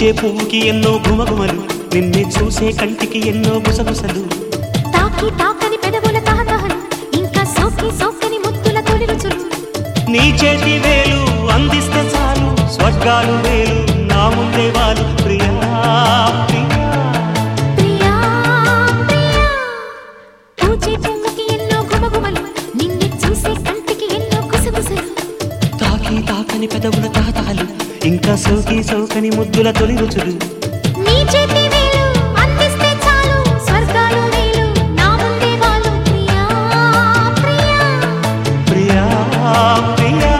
పూచే పువ్వుకి ఎన్నో గుమగుమలు నిన్నే చూసే కంటికి ఎన్నో గుసగుసలు తాకి తాకని పెదవుల తహతహలు ఇంకా సోకి సోకని ముద్దుల తొలి రుచులు నీ చేతి వేలు అందిస్తే చాలు స్వర్గాలు వేలు నా ముందే వాళ్ళు ప్రియా ప్రియా ప్రియా ప్రియా పూచే పువ్వుకి ఎన్నో గుమగుమలు నిన్ను చూసే కంటికి ఎన్నో గుసగుసలు తాకి తాకని పెదవుల తాతాలు ఇంకా సోకి సోకని ముద్దుల తొలి రుచులు నీ చేతి వేలు అందిస్తే చాలు స్వర్గాలు వేలు నా ముందే వాళ్ళు ప్రియా ప్రియా ప్రియా ప్రియా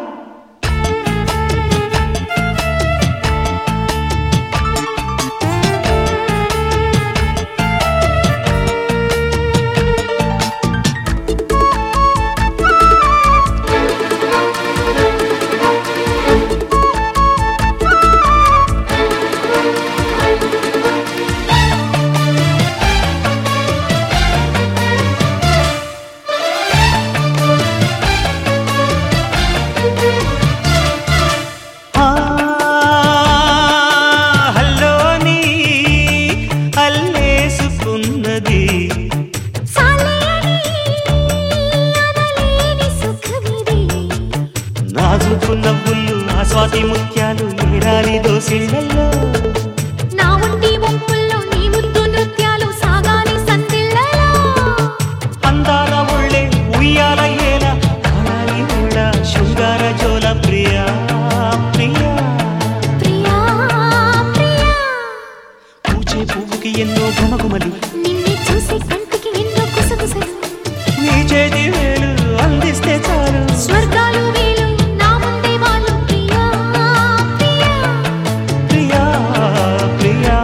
ఆ, హల్లోని అల్లేసుకున్నది సాలేని అనలేని సుఖమిది నాజుకు నవ్వులు ఆ స్వాతి ముత్యాలు ఏరాలి దోసిళ్ళల్లో నా ఒంటి వంపుల్లో నీ ముద్దు నృత్యాలు సాగాలి సందిళ్ళలో అందాల ఒళ్ళే ఉయ్యాల ఏల కాళాయి ఉళ్ళ శృంగార జోల ప్రియా ప్రియా ప్రియా ప్రియా పూచే పువ్వుకి ఎన్నో ఘమఘమలు నిన్ను చూసి కంటికి ఎన్నో కుసగుసలు నీ చేతి వేలు అందిస్తే చాలు స్వర్గాలు వేలు నా ముందే వాళ్ళు ప్రియా ప్రియా ప్రియా ప్రియా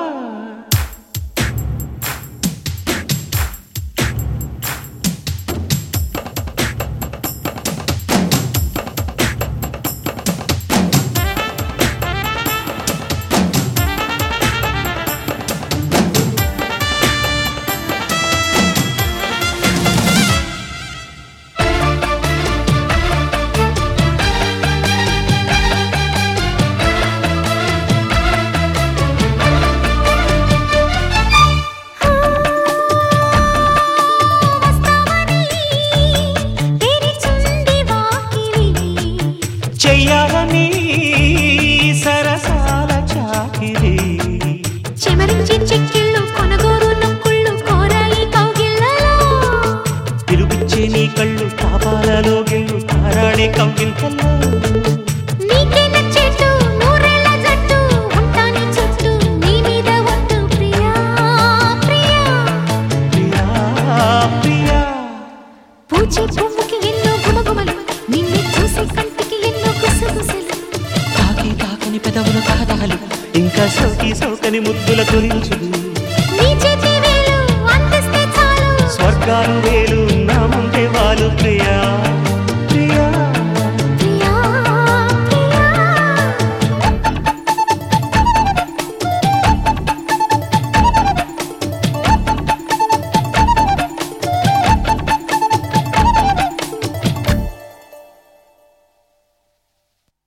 తెరిచుంది వాకిలి చెయ్యాలని సరసాల చాకిరి చెమరించి చిక్కిళ్ళు కొనగోరు నొక్కుళ్ళు కోరాయి కౌగిళ్ళలో పిలుపిచ్చే నీ కళ్ళు పాపాలలో గిళ్ళు తారాడే కవ్వింతల్లో నీకే నచ్చేట్టు నూరేళ్ల జట్టు ఉంటాని చుట్టూ నీ మీద ఒట్టు ప్రియా ప్రియా ప్రియా ప్రియా పూచే పువ్వుకి ఎన్నో గుమగుమలు నిన్ను చూసే కంటికి ఎన్నో గుసగుసలు తాకి తాకని పెదవుల తాతాలు ఇంకా సోకి సోకని ముద్దుల తొలించులు